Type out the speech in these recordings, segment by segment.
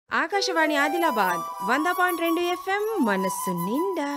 ఆకాశవాణి ఆదిలాబాద్ వంద పాయింట్ రెండు ఎఫ్ఎం మనస్సు నిండా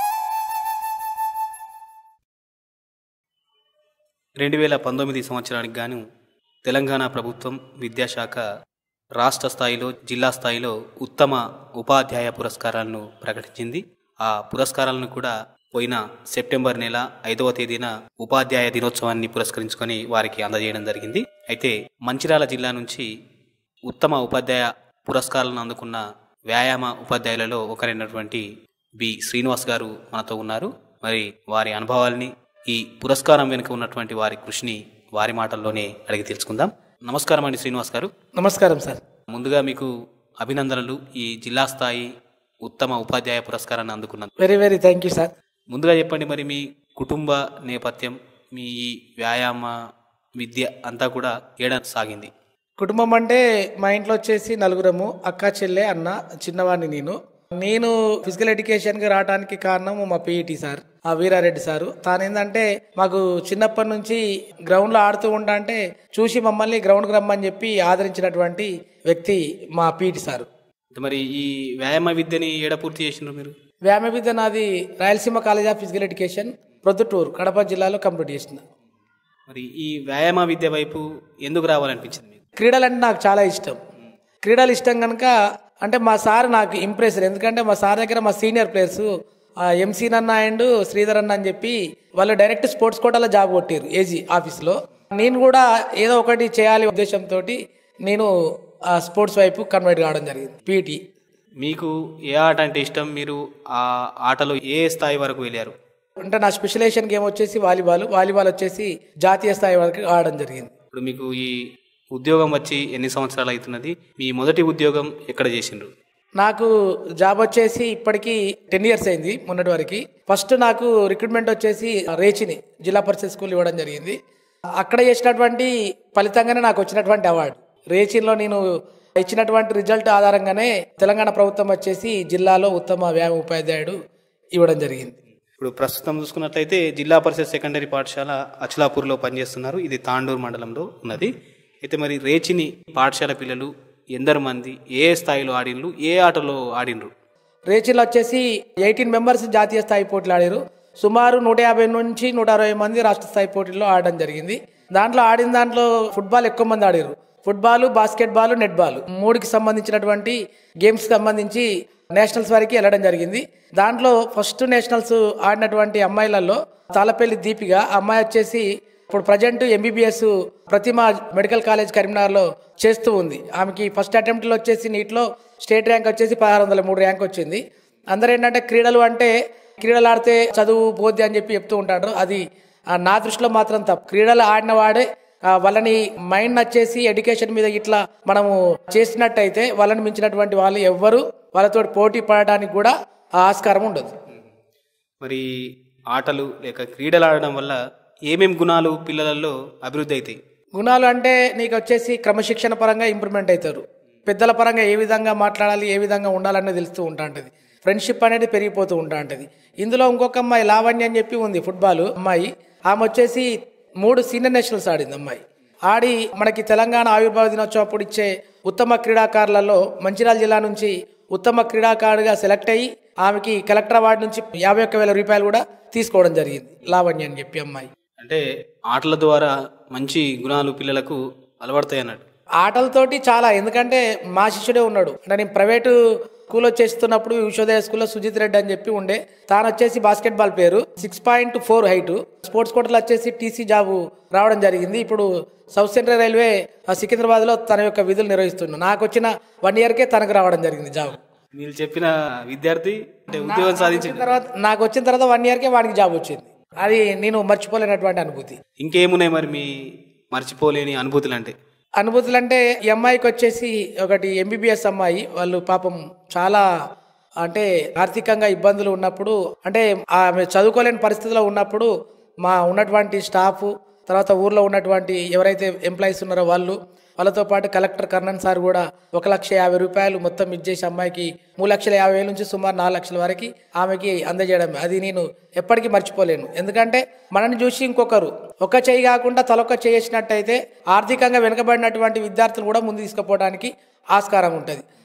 రెండు వేల పంతొమ్మిది సంవత్సరానికి గాను తెలంగాణ ప్రభుత్వం విద్యాశాఖ రాష్ట్ర స్థాయిలో జిల్లా స్థాయిలో ఉత్తమ ఉపాధ్యాయ పురస్కారాలను ప్రకటించింది ఆ పురస్కారాలను కూడా పోయిన సెప్టెంబర్ నెల ఐదవ తేదీన ఉపాధ్యాయ దినోత్సవాన్ని పురస్కరించుకొని వారికి అందజేయడం జరిగింది అయితే మంచిర్యాల జిల్లా నుంచి ఉత్తమ ఉపాధ్యాయ పురస్కారాలను అందుకున్న వ్యాయామ ఉపాధ్యాయులలో ఒకరైనటువంటి బి శ్రీనివాస్ గారు మనతో ఉన్నారు మరి వారి అనుభవాల్ని ఈ పురస్కారం వెనుక ఉన్నటువంటి వారి కృషిని వారి మాటల్లోనే అడిగి తెలుసుకుందాం నమస్కారం అండి శ్రీనివాస్ గారు నమస్కారం సార్ ముందుగా మీకు అభినందనలు ఈ జిల్లా స్థాయి ఉత్తమ ఉపాధ్యాయ పురస్కారాన్ని అందుకున్నందుకు very very thank you sir ముందుగా చెప్పండి మరి మీ కుటుంబ నేపథ్యం మీ ఈ వ్యాయామ విద్య అంతా కూడా ఏడా సాగింది కుటుంబం అంటే మా ఇంట్లో వచ్చేసి నలుగురము అక్క చెల్లె అన్న చిన్నవాడిని నేను నేను ఫిజికల్ ఎడ్యుకేషన్ కి రావడానికి కారణం మా పీఈటీ సార్ ఆ వీరారెడ్డి సారు తాను ఏంటంటే మాకు చిన్నప్పటి నుంచి గ్రౌండ్ లో ఆడుతూ ఉంటా అంటే చూసి మమ్మల్ని గ్రౌండ్ కి రమ్మని చెప్పి ఆదరించినటువంటి వ్యక్తి మా పీఈటీ సారు మరి ఈ వ్యాయామ విద్యని ఏడ పూర్తి చేసినారు మీరు వ్యాయామ విద్య నాది Rayalaseema college of physical education Proddatur Kadapa జిల్లాలో కంప్లీట్ చేసిన మరి ఈ వ్యాయామ విద్య వైపు ఎందుకు రావాలనిపించింది మీకు క్రీడలు అంటే నాకు చాలా ఇష్టం క్రీడలు ఇష్టం కనుక అంటే మా సార్ నాకు ఇంప్రెస్ ఎందుకంటే మా సార్ దగ్గర మా సీనియర్ ప్లేయర్స్ ఎంసీ నన్న అండ్ శ్రీధర్ అన్న అని చెప్పి వాళ్ళు డైరెక్ట్ స్పోర్ట్స్ కోటాలో జాబ్ కొట్టారు ఏజీ ఆఫీస్లో నేను కూడా ఏదో ఒకటి చేయాలి ఉద్దేశంతో నేను ఆ స్పోర్ట్స్ వైపు కన్వర్ట్ కావడం జరిగింది పీటీ మీకు ఏ ఆట అంటే ఇష్టం మీరు ఆ ఆటలో ఏ స్థాయి వరకు వెళ్ళారు అంటే నా స్పెషలైజేషన్ గేమ్ వచ్చేసి వాలీబాల్ వాలీబాల్ వచ్చేసి జాతీయ స్థాయి వరకు ఆడడం జరిగింది ఇప్పుడు మీకు ఈ ఉద్యోగం వచ్చి ఎన్ని సంవత్సరాలు అవుతున్నది మీ మొదటి ఉద్యోగం ఎక్కడ చేసిండ్రు నాకు జాబ్ వచ్చేసి ఇప్పటికి టెన్ ఇయర్స్ అయింది మొన్నటి వరకు ఫస్ట్ నాకు రిక్రూట్మెంట్ వచ్చేసి రేచిని జిల్లా పరిషత్ స్కూల్ ఇవ్వడం జరిగింది అక్కడ చేసినటువంటి ఫలితంగానే నాకు వచ్చినటువంటి అవార్డు రేచిన్లో నేను ఇచ్చినటువంటి రిజల్ట్ ఆధారంగానే తెలంగాణ ప్రభుత్వం వచ్చేసి జిల్లాలో ఉత్తమ వ్యాయామ ఉపాధ్యాయుడు ఇవ్వడం జరిగింది ఇప్పుడు ప్రస్తుతం చూసుకున్నట్లయితే జిల్లా పరిషత్ సెకండరీ పాఠశాల అచలాపూర్లో పనిచేస్తున్నారు ఇది తాండూరు మండలంలో ఉన్నది అయితే మరి రేచిని పాఠశాల పిల్లలు ఎందరు మంది ఏ స్థాయిలో ఆడినరు ఏ ఆటలో ఆడినరు రేచిలో వచ్చేసి ఎయిటీన్ మెంబర్స్ జాతీయ స్థాయి పోటీలు ఆడారు సుమారు నూట యాభై నుంచి నూట అరవై మంది రాష్ట్ర స్థాయి పోటీల్లో ఆడడం జరిగింది దాంట్లో ఆడిన దాంట్లో ఫుట్బాల్ ఎక్కువ మంది ఆడారు football basketball netball మూడుకి సంబంధించినటువంటి గేమ్స్ సంబంధించి నేషనల్స్ వరకు వెళ్ళడం జరిగింది దాంట్లో ఫస్ట్ నేషనల్స్ ఆడినటువంటి అమ్మాయిలలో తాళపల్లి దీపిక ఆ అమ్మాయి వచ్చేసి ఇప్పుడు present MBBS Pratima medical college కరీంనగర్లో చేస్తూ ఉంది ఆమెకి ఫస్ట్ అటెంప్ట్లో వచ్చేసి నీటిలో స్టేట్ ర్యాంక్ వచ్చేసి పదహారు వందల మూడు ర్యాంక్ వచ్చింది అందరూ ఏంటంటే క్రీడలు అంటే క్రీడలు ఆడితే చదువు పోద్ది అని చెప్పి చెప్తూ ఉంటారు అది ఆ, నా దృష్టిలో మాత్రం తప్పు క్రీడలు ఆడిన వాడే ఆ, వాళ్ళని మైండ్ నచ్చేసి ఎడ్యుకేషన్ మీద ఇట్లా మనము చేసినట్టయితే వాళ్ళని మించినటువంటి వాళ్ళు ఎవ్వరు వాళ్ళతో పోటీ పడడానికి కూడా ఆ ఆస్కారం ఉండదు మరి ఆటలు లేక క్రీడలు ఆడడం వల్ల ఏమేం గుణాలు పిల్లలలో అభివృద్ధి అవుతాయి గుణాలు అంటే నీకు వచ్చేసి క్రమశిక్షణ పరంగా ఇంప్రూవ్మెంట్ అవుతారు పెద్దల పరంగా ఏ విధంగా మాట్లాడాలి ఏ విధంగా ఉండాలనేది తెలుస్తూ ఉంటా ఉంటుంది ఫ్రెండ్షిప్ అనేది పెరిగిపోతూ ఉంటా ఉంటుంది ఇందులో ఇంకొక అమ్మాయి లావణ్య అని చెప్పి ఉంది ఫుట్బాల్ అమ్మాయి ఆమె వచ్చేసి మూడు సీనియర్ నేషనల్స్ ఆడింది అమ్మాయి ఆడి మనకి తెలంగాణ ఆవిర్భావ దినోత్సవం అప్పుడు ఇచ్చే ఉత్తమ క్రీడాకారులలో మంచిర్యాల జిల్లా నుంచి ఉత్తమ క్రీడాకారుడిగా సెలెక్ట్ అయ్యి ఆమెకి కలెక్టర్ అవార్డు నుంచి యాభై ఒక్క వేల రూపాయలు కూడా తీసుకోవడం జరిగింది లావణ్య అని చెప్పి అమ్మాయి అంటే ఆటల ద్వారా మంచి గుణాలు పిల్లలకు అలవడతాయి అన్నట్టు ఆటలతోటి చాలా ఎందుకంటే మా శిష్యుడే ఉన్నాడు అంటే నేను ప్రైవేటు స్కూల్లో చేస్తున్నప్పుడు విశ్వోదయ స్కూల్లో సుజిత్ రెడ్డి అని చెప్పి ఉండే తాను వచ్చేసి బాస్కెట్ బాల్ పేరు six point four height sports కోటలో వచ్చేసి టీసీ జాబు రావడం జరిగింది ఇప్పుడు సౌత్ సెంట్రల్ రైల్వే సికింద్రాబాద్ లో తన యొక్క విధులు నిర్వహిస్తున్నాడు నాకు వచ్చిన వన్ ఇయర్కే తనకు రావడం జరిగింది జాబ్ మీరు చెప్పిన విద్యార్థి అంటే ఉద్యోగం సాధించింది తర్వాత నాకు వచ్చిన తర్వాత వన్ ఇయర్కే వాడికి జాబ్ వచ్చింది అది నేను మర్చిపోలేనటువంటి అనుభూతి ఇంకేమున్నాయి మరి మీ మర్చిపోలేని అనుభూతులు అంటే అనుభూతులు అంటే ఈ అమ్మాయికి వచ్చేసి ఒకటి ఎంబీబీఎస్ అమ్మాయి వాళ్ళు పాపం చాలా అంటే ఆర్థికంగా ఇబ్బందులు ఉన్నప్పుడు అంటే ఆమె చదువుకోలేని పరిస్థితిలో ఉన్నప్పుడు మా ఉన్నటువంటి స్టాఫ్ తర్వాత ఊర్లో ఉన్నటువంటి ఎవరైతే ఎంప్లాయీస్ ఉన్నారో వాళ్ళు వాళ్ళతో పాటు కలెక్టర్ కర్ణన్ సార్ కూడా ఒక లక్ష యాభై రూపాయలు మొత్తం ఇచ్చేసి అమ్మాయికి మూడు లక్షల యాభై వేల నుంచి సుమారు నాలుగు లక్షల వరకు ఆమెకి అందజేయడం అది నేను ఎప్పటికీ మర్చిపోలేను ఎందుకంటే మనని చూసి ఇంకొకరు ఒక చేయి కాకుండా తలొక్క చేసినట్టయితే ఆర్థికంగా వెనుకబడినటువంటి విద్యార్థులు కూడా ముందు తీసుకుపోవడానికి ఆస్కారం ఉంటుంది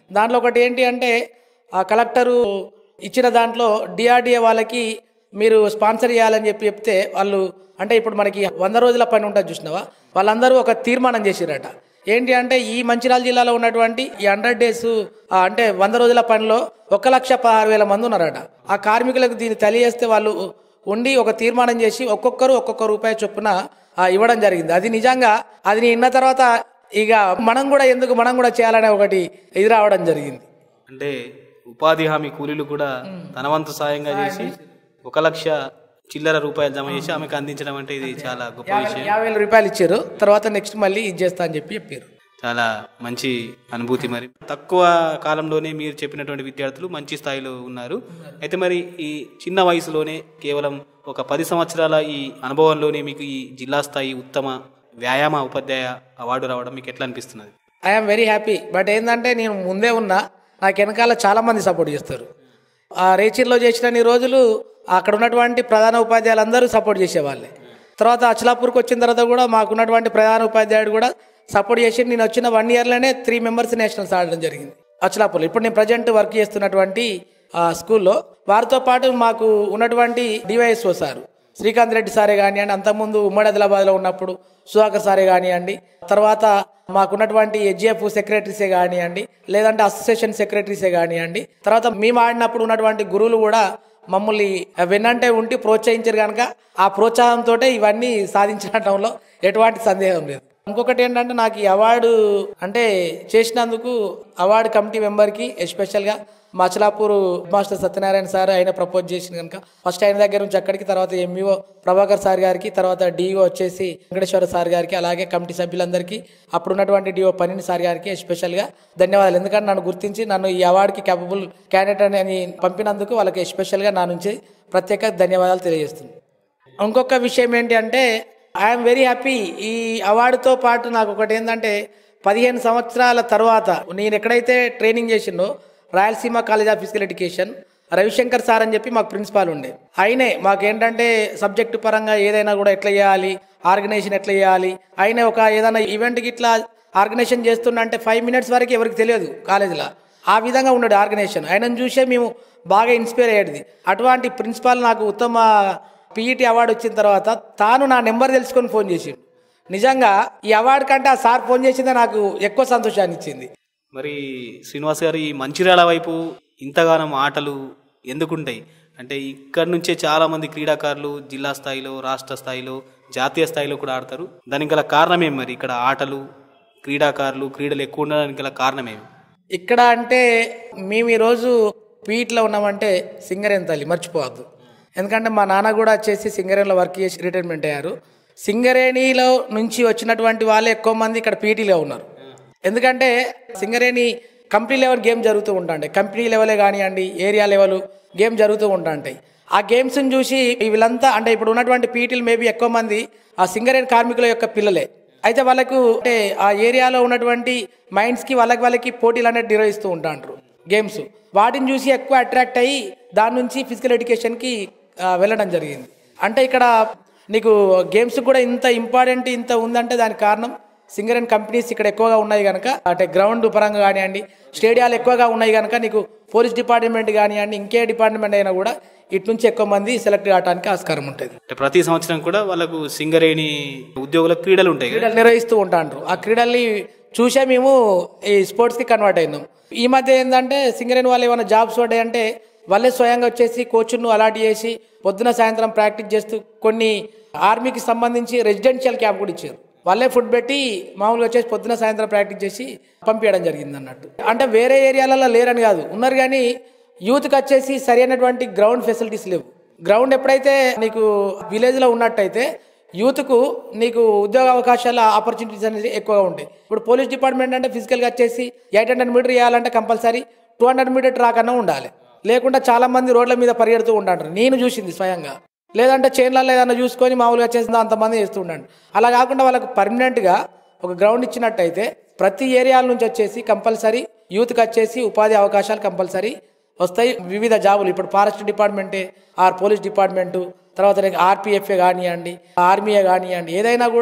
దాంట్లో ఒకటి ఏంటి అంటే ఆ కలెక్టరు ఇచ్చిన దాంట్లో డిఆర్డిఏ వాళ్ళకి మీరు స్పాన్సర్ చేయాలని చెప్పి చెప్తే వాళ్ళు అంటే ఇప్పుడు మనకి వంద రోజుల పని ఉంటుంది చూసినావా వాళ్ళందరూ ఒక తీర్మానం చేసిరట ఏంటి అంటే ఈ మంచిర్యాల జిల్లాలో ఉన్నటువంటి ఈ హండ్రెడ్ డేస్ అంటే వంద రోజుల పనిలో ఒక లక్ష పదహారు వేల మంది ఉన్నారట ఆ కార్మికులకు దీన్ని తెలియజేస్తే వాళ్ళు ఉండి ఒక తీర్మానం చేసి ఒక్కొక్కరు ఒక్కొక్క రూపాయి చొప్పున ఆ, ఇవ్వడం జరిగింది అది నిజంగా అది విన్న తర్వాత ఇక మనం కూడా ఎందుకు మనం కూడా చేయాలనే ఒకటి ఇది రావడం జరిగింది అంటే ఉపాధి హామీ కూలీలు కూడా తన వంతు సాయంగా చేసి ఒక లక్ష చిల్లర రూపాయలు జమ చేసి ఆమెకు అందించడం అంటే ఇది చాలా గొప్ప విషయం యాభై వేల రూపాయలు ఇచ్చారు తర్వాత నెక్స్ట్ మళ్ళీ ఇది చేస్తా అని చెప్పి చెప్పారు చాలా మంచి అనుభూతి మరి తక్కువ కాలంలోనే మీరు చెప్పినటువంటి విద్యార్థులు మంచి స్థాయిలో ఉన్నారు అయితే మరి ఈ చిన్న వయసులోనే కేవలం ఒక పది సంవత్సరాల ఈ అనుభవంలోనే మీకు ఈ జిల్లా స్థాయి ఉత్తమ వ్యాయామ ఉపాధ్యాయ అవార్డు రావడం మీకు ఎట్లా అనిపిస్తున్నది ఐఎమ్ వెరీ హ్యాపీ బట్ ఏంటంటే నేను ముందే ఉన్నా నాకు వెనకాల చాలా మంది సపోర్ట్ చేస్తారు ఆ రేచీర్లో చేసిన రోజులు అక్కడ ఉన్నటువంటి ప్రధాన ఉపాధ్యాయులు అందరూ సపోర్ట్ చేసేవాళ్ళే తర్వాత అచలాపూర్కి వచ్చిన తర్వాత కూడా మాకున్నటువంటి ప్రధాన ఉపాధ్యాయుడు కూడా సపోర్ట్ చేసి నేను వచ్చిన వన్ ఇయర్లోనే త్రీ మెంబర్స్ నేషనల్స్ ఆడడం జరిగింది అచలాపూర్లో ఇప్పుడు నేను ప్రజెంట్ వర్క్ చేస్తున్నటువంటి ఆ స్కూల్లో వారితో పాటు మాకు ఉన్నటువంటి డివైఎస్ఓ సారు శ్రీకాంత్ రెడ్డి సారే కానివ్వండి అంతకుముందు ఉమ్మడి ఆదిలాబాద్లో ఉన్నప్పుడు సుధాకర్ సారే కానివ్వండి తర్వాత మాకున్నటువంటి హెచ్జిఎఫ్ సెక్రటరీసే కానివ్వండి లేదంటే అసోసియేషన్ సెక్రటరీసే కానివ్వండి తర్వాత మేము ఆడినప్పుడు ఉన్నటువంటి గురువులు కూడా మమ్మల్ని వెన్నంటే ఉండి ప్రోత్సహించారు కనుక ఆ ప్రోత్సాహంతో ఇవన్నీ సాధించడంలో ఎటువంటి సందేహం లేదు ఇంకొకటి ఏంటంటే నాకు ఈ అవార్డు అంటే చేసినందుకు అవార్డు కమిటీ మెంబర్కి ఎస్పెషల్గా మాచలాపూర్ మాస్టర్ సత్యనారాయణ సార్ ఆయన ప్రపోజ్ చేసిన కనుక ఫస్ట్ ఆయన దగ్గర నుంచి అక్కడికి తర్వాత ఎంఈఓ ప్రభాకర్ సార్ గారికి తర్వాత డిఓ వచ్చేసి వెంకటేశ్వర సార్ గారికి అలాగే కమిటీ సభ్యులందరికీ అప్పుడు ఉన్నటువంటి డిఓ పన్నీని సార్ గారికి ఎస్పెషల్గా ధన్యవాదాలు ఎందుకంటే నన్ను గుర్తించి నన్ను ఈ అవార్డుకి క్యాపబుల్ క్యాండిడేట్ అని పంపినందుకు వాళ్ళకి ఎస్పెషల్గా నా నుంచి ప్రత్యేక ధన్యవాదాలు తెలియజేస్తుంది ఇంకొక విషయం ఏంటి అంటే ఐఎమ్ వెరీ హ్యాపీ ఈ అవార్డుతో పాటు నాకు ఒకటి ఏంటంటే పదిహేను సంవత్సరాల తర్వాత నేను ఎక్కడైతే ట్రైనింగ్ చేసిండో Rayalaseema college of physical education Ravishankar sir అని చెప్పి మాకు ప్రిన్సిపాల్ ఉండే ఆయనే మాకు ఏంటంటే సబ్జెక్టు పరంగా ఏదైనా కూడా ఎట్లా చేయాలి ఆర్గనైజేషన్ ఎట్లా చేయాలి ఆయనే ఒక ఏదైనా ఈవెంట్కి ఇట్లా ఆర్గనైజేషన్ చేస్తున్నంటే ఫైవ్ మినిట్స్ వరకు ఎవరికి తెలియదు కాలేజీలో ఆ విధంగా ఉన్నాడు ఆర్గనైజేషన్ ఆయనను చూసే మేము బాగా ఇన్స్పైర్ అయ్యేది అటువంటి ప్రిన్సిపాల్ నాకు ఉత్తమ పీఈటీ అవార్డు వచ్చిన తర్వాత తాను నా నెంబర్ తెలుసుకొని ఫోన్ చేసిండు నిజంగా ఈ అవార్డు కంటే ఆ సార్ ఫోన్ చేసిందే నాకు ఎక్కువ సంతోషాన్ని ఇచ్చింది మరి శ్రీనివాస్ గారు ఈ మంచిర్యాల వైపు ఇంతగానం ఆటలు ఎందుకుంటాయి అంటే ఇక్కడి నుంచే చాలా మంది క్రీడాకారులు జిల్లా స్థాయిలో రాష్ట్ర స్థాయిలో జాతీయ స్థాయిలో కూడా ఆడతారు దానికి గల కారణమేమి మరి ఇక్కడ ఆటలు క్రీడాకారులు క్రీడలు ఎక్కువ ఉండడానికి గల కారణమేమి ఇక్కడ అంటే మేము ఈరోజు పీట్లో ఉన్నామంటే సింగరేణి తల్లి మర్చిపోవద్దు ఎందుకంటే మా నాన్న కూడా వచ్చేసి సింగరేణిలో వర్క్ చేసి రిటైర్మెంట్ అయ్యారు సింగరేణిలో నుంచి వచ్చినటువంటి వాళ్ళే ఎక్కువ మంది ఇక్కడ పీటీలో ఉన్నారు ఎందుకంటే సింగరేణి కంపెనీ లెవెల్ గేమ్ జరుగుతూ ఉంటాయి కంపెనీ లెవెలే కానివ్వండి ఏరియా లెవెల్ గేమ్ జరుగుతూ ఉంటాయి ఆ గేమ్స్ని చూసి వీళ్ళంతా అంటే ఇప్పుడు ఉన్నటువంటి పీటీలు మేబీ ఎక్కువ మంది ఆ సింగరేణి కార్మికుల యొక్క పిల్లలే అయితే వాళ్ళకు అంటే ఆ ఏరియాలో ఉన్నటువంటి మైండ్స్కి వాళ్ళకి వాళ్ళకి పోటీలు అనేది నిర్వహిస్తూ ఉంటాంటారు గేమ్స్ వాటిని చూసి ఎక్కువ అట్రాక్ట్ అయ్యి దాని నుంచి ఫిజికల్ ఎడ్యుకేషన్కి ఆ, వెళ్ళడం జరిగింది అంటే ఇక్కడ నీకు గేమ్స్ కూడా ఇంత ఇంపార్టెంట్ ఇంత ఉందంటే దానికి కారణం సింగరేన్ కంపెనీస్ ఇక్కడ ఎక్కువగా ఉన్నాయి కనుక అంటే గ్రౌండ్ పరంగా కానివ్వండి స్టేడియాలు ఎక్కువగా ఉన్నాయి కనుక నీకు పోలీస్ డిపార్ట్మెంట్ కానివ్వండి ఇంకే డిపార్ట్మెంట్ అయినా కూడా ఇటు నుంచి ఎక్కువ మంది సెలెక్ట్ కావడానికి ఆస్కారం ఉంటుంది అంటే ప్రతి సంవత్సరం కూడా వాళ్ళకు సింగరేణి ఉద్యోగుల క్రీడలు ఉంటాయి కదా క్రీడలు నిర్వహిస్తూ ఉంటాండ్రు ఆ క్రీడల్ని చూసే మేము ఈ స్పోర్ట్స్కి కన్వర్ట్ అయినాం ఈ మధ్య ఏంటంటే సింగరేణి వాళ్ళు ఏమైనా జాబ్స్ పడ్డాయంటే వాళ్ళే స్వయంగా వచ్చేసి కోచ్ను అలాట్ చేసి పొద్దున సాయంత్రం ప్రాక్టీస్ చేస్తూ కొన్ని ఆర్మీకి సంబంధించి రెసిడెన్షియల్ క్యాంప్ కూడా ఇచ్చారు వాళ్ళే ఫుడ్ పెట్టి మామూలుగా వచ్చేసి పొద్దున సాయంత్రం ప్రాక్టీస్ చేసి పంపించడం జరిగింది అన్నట్టు అంటే వేరే ఏరియాలలో లేరని కాదు ఉన్నారు కానీ యూత్కి వచ్చేసి సరైనటువంటి గ్రౌండ్ ఫెసిలిటీస్ లేవు గ్రౌండ్ ఎప్పుడైతే నీకు విలేజ్లో ఉన్నట్టయితే యూత్కు నీకు ఉద్యోగ అవకాశాల ఆపర్చునిటీస్ అనేది ఎక్కువగా ఉంటాయి ఇప్పుడు పోలీస్ డిపార్ట్మెంట్ అంటే ఫిజికల్గా వచ్చేసి ఎయిట్ హండ్రెడ్ మీటర్ చేయాలంటే compulsory two hundred meter track అన్న ఉండాలి లేకుండా చాలా మంది రోడ్ల మీద పరిగెడుతూ ఉంటారు నేను చూసింది స్వయంగా లేదంటే చైన్లలో ఏదైనా చూసుకొని మామూలుగా చేసిందో అంతమంది చేస్తూ ఉండండి అలా కాకుండా వాళ్ళకు పర్మనెంట్గా ఒక గ్రౌండ్ ఇచ్చినట్టయితే ప్రతి ఏరియాల నుంచి వచ్చేసి కంపల్సరీ యూత్కి వచ్చేసి ఉపాధి అవకాశాలు కంపల్సరీ వస్తాయి వివిధ జాబులు ఇప్పుడు ఫారెస్ట్ డిపార్ట్మెంటే ఆర్ పోలీస్ డిపార్ట్మెంటు తర్వాత ఆర్పిఎఫ్ఏ కానివ్వండి ఆర్మీఏ కానివ్వండి ఏదైనా కూడా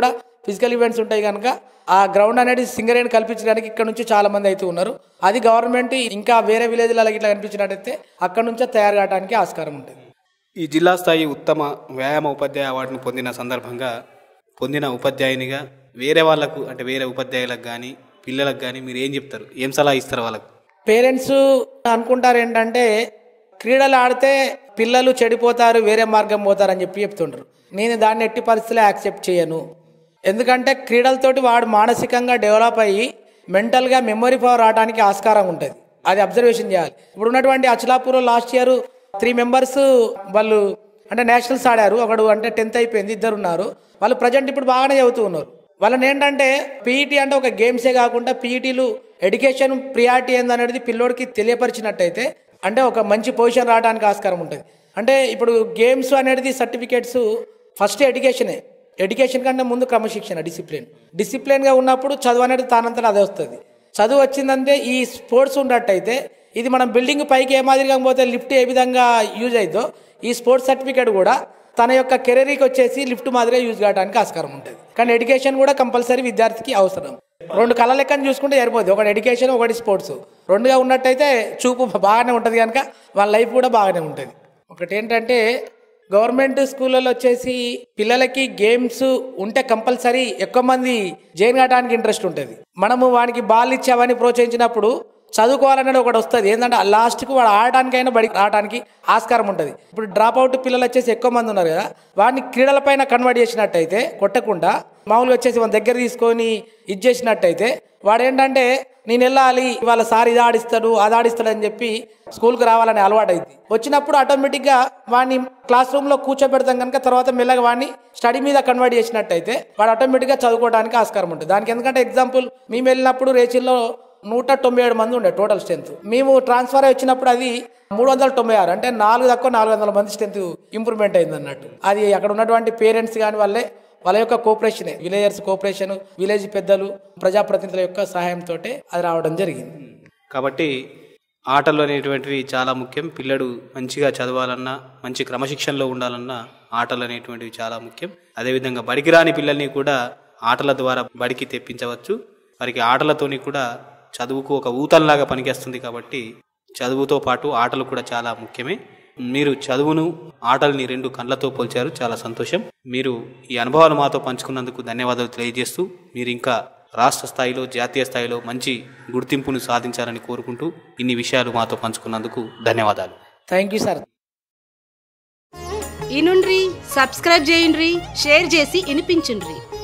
ఫిజికల్ ఈవెంట్స్ ఉంటాయి కనుక ఆ గ్రౌండ్ అనేది సింగరేణి కల్పించడానికి ఇక్కడ నుంచి చాలా మంది అయితే ఉన్నారు అది గవర్నమెంట్ ఇంకా వేరే విలేజ్లలో ఇట్లా కనిపించినట్టయితే అక్కడ నుంచే తయారు కావడానికి ఆస్కారం ఉంటుంది ఈ జిల్లా స్థాయి ఉత్తమ వ్యాయామ ఉపాధ్యాయ అవార్డును పొందిన సందర్భంగా పొందిన ఉపాధ్యాయునిగా వేరే వాళ్ళకు అంటే వేరే ఉపాధ్యాయులకు కానీ పిల్లలకు కానీ మీరు ఏం చెప్తారు ఏం సలహా ఇస్తారు వాళ్ళకు పేరెంట్స్ అనుకుంటారు ఏంటంటే క్రీడలు ఆడితే పిల్లలు చెడిపోతారు వేరే మార్గం పోతారు అని చెప్పి చెప్తుంటారు నేను దాన్ని ఎట్టి పరిస్థితుల్లో యాక్సెప్ట్ చేయను ఎందుకంటే క్రీడలతోటి వాడు మానసికంగా డెవలప్ అయ్యి మెంటల్గా మెమొరీ పవర్ రావడానికి ఆస్కారం ఉంటుంది అది అబ్జర్వేషన్ చేయాలి ఇప్పుడు ఉన్నటువంటి అచలాపూర్లో లాస్ట్ ఇయర్ త్రీ మెంబర్స్ వాళ్ళు అంటే నేషనల్స్ ఆడారు ఒకడు అంటే టెన్త్ అయిపోయింది ఇద్దరు ఉన్నారు వాళ్ళు ప్రజెంట్ ఇప్పుడు బాగానే చదువుతూ ఉన్నారు వాళ్ళని ఏంటంటే పీఈటీ అంటే ఒక గేమ్సే కాకుండా పీఈటీలు ఎడ్యుకేషన్ ప్రియారిటీ ఏందనేది పిల్లోడికి తెలియపరిచినట్టయితే అంటే ఒక మంచి పొజిషన్ రావడానికి ఆస్కారం ఉంటుంది అంటే ఇప్పుడు గేమ్స్ అనేది సర్టిఫికేట్స్ ఫస్ట్ ఎడ్యుకేషనే ఎడ్యుకేషన్ కంటే ముందు క్రమశిక్షణ డిసిప్లిన్ డిసిప్లిన్గా ఉన్నప్పుడు చదువు అనేది తానంతటా అదే వస్తుంది చదువు వచ్చిందంటే ఈ స్పోర్ట్స్ ఉన్నట్టయితే ఇది మనం బిల్డింగ్ పైకి ఏ మాదిరిగా పోతే లిఫ్ట్ ఏ విధంగా యూజ్ అవుతుందో ఈ స్పోర్ట్స్ సర్టిఫికేట్ కూడా తన యొక్క కెరీర్కి వచ్చేసి లిఫ్ట్ మాదిరిగా యూజ్ కావడానికి ఆస్కారం ఉంటుంది కానీ ఎడ్యుకేషన్ కూడా కంపల్సరీ విద్యార్థికి అవసరం రెండు కళ లెక్కన చూసుకుంటే సరిపోద్ది ఒకటి ఎడ్యుకేషన్ ఒకటి స్పోర్ట్స్ రెండుగా ఉన్నట్టయితే చూపు బాగానే ఉంటుంది కనుక వాళ్ళ లైఫ్ కూడా బాగానే ఉంటుంది ఒకటి ఏంటంటే గవర్నమెంట్ స్కూళ్ళలో వచ్చేసి పిల్లలకి గేమ్స్ ఉంటే కంపల్సరీ ఎక్కువ మంది జైన్ కావడానికి ఇంట్రెస్ట్ ఉంటుంది మనము వానికి బాల్ ఇచ్చి అవన్నీ ప్రోత్సహించినప్పుడు చదువుకోవాలనేది ఒకటి వస్తుంది ఏంటంటే లాస్ట్కి వాడు ఆడడానికైనా బడికి రావడానికి ఆస్కారం ఉంటుంది ఇప్పుడు డ్రాప్ అవుట్ పిల్లలు వచ్చేసి ఎక్కువ మంది ఉన్నారు కదా వాడిని క్రీడలపైన కన్వర్ట్ చేసినట్టయితే కొట్టకుండా మామూలుగా వచ్చేసి మన దగ్గర తీసుకొని ఇది చేసినట్టయితే వాడు ఏంటంటే నేను వెళ్ళాలి వాళ్ళ సార్ ఇది ఆడిస్తాడు అది ఆడిస్తాడు అని చెప్పి స్కూల్కి రావాలని అలవాటు అయింది వచ్చినప్పుడు ఆటోమేటిక్గా వాడిని క్లాస్ రూమ్లో కూర్చోబెడతాం కనుక తర్వాత మెల్లగా వాడిని స్టడీ మీద కన్వర్ట్ చేసినట్టయితే వాడు ఆటోమేటిక్గా చదువుకోవడానికి ఆస్కారం ఉంటుంది దానికి ఎందుకంటే ఎగ్జాంపుల్ మేము వెళ్ళినప్పుడు రేచిల్లో నూట తొంభై ఏడు మంది ఉండే టోటల్ స్ట్రెంత్ మేము ట్రాన్స్ఫర్ అయి వచ్చినప్పుడు అది మూడు వందల తొంభై ఆరు అంటే నాలుగు తక్కువ నాలుగు వందల మంది స్ట్రెంత్ ఇంప్రూవ్మెంట్ అయింది అన్నట్టు అది అక్కడ ఉన్నటువంటి పేరెంట్స్ కానీ వాళ్ళే వాళ్ళ యొక్క కోఆపరేషన్ విలేజర్స్ కోఆపరేషన్ విలేజ్ పెద్దలు ప్రజాప్రతినిధుల యొక్క సహాయంతో అది రావడం జరిగింది కాబట్టి ఆటలు అనేటువంటివి చాలా ముఖ్యం పిల్లడు మంచిగా చదవాలన్నా మంచి క్రమశిక్షణలో ఉండాలన్నా ఆటలు అనేటువంటివి చాలా ముఖ్యం అదేవిధంగా బడికి రాని పిల్లల్ని కూడా ఆటల ద్వారా బడికి తెప్పించవచ్చు వారికి ఆటలతోని కూడా చదువుకు ఒక ఊతంలాగా పనిచేస్తుంది కాబట్టి చదువుతో పాటు ఆటలు కూడా చాలా ముఖ్యమే మీరు చదువును ఆటల్ని రెండు కళ్ళతో పోల్చారు చాలా సంతోషం మీరు ఈ అనుభవాలు మాతో పంచుకున్నందుకు ధన్యవాదాలు తెలియజేస్తూ మీరు ఇంకా రాష్ట్ర స్థాయిలో జాతీయ స్థాయిలో మంచి గుర్తింపును సాధించాలని కోరుకుంటూ ఇన్ని విషయాలు మాతో పంచుకున్నందుకు ధన్యవాదాలు థ్యాంక్ యూ సార్ ఇనుండ్రి సబ్స్క్రైబ్ చేయండ్రి షేర్ చేసి ఇనిపించుండ్రి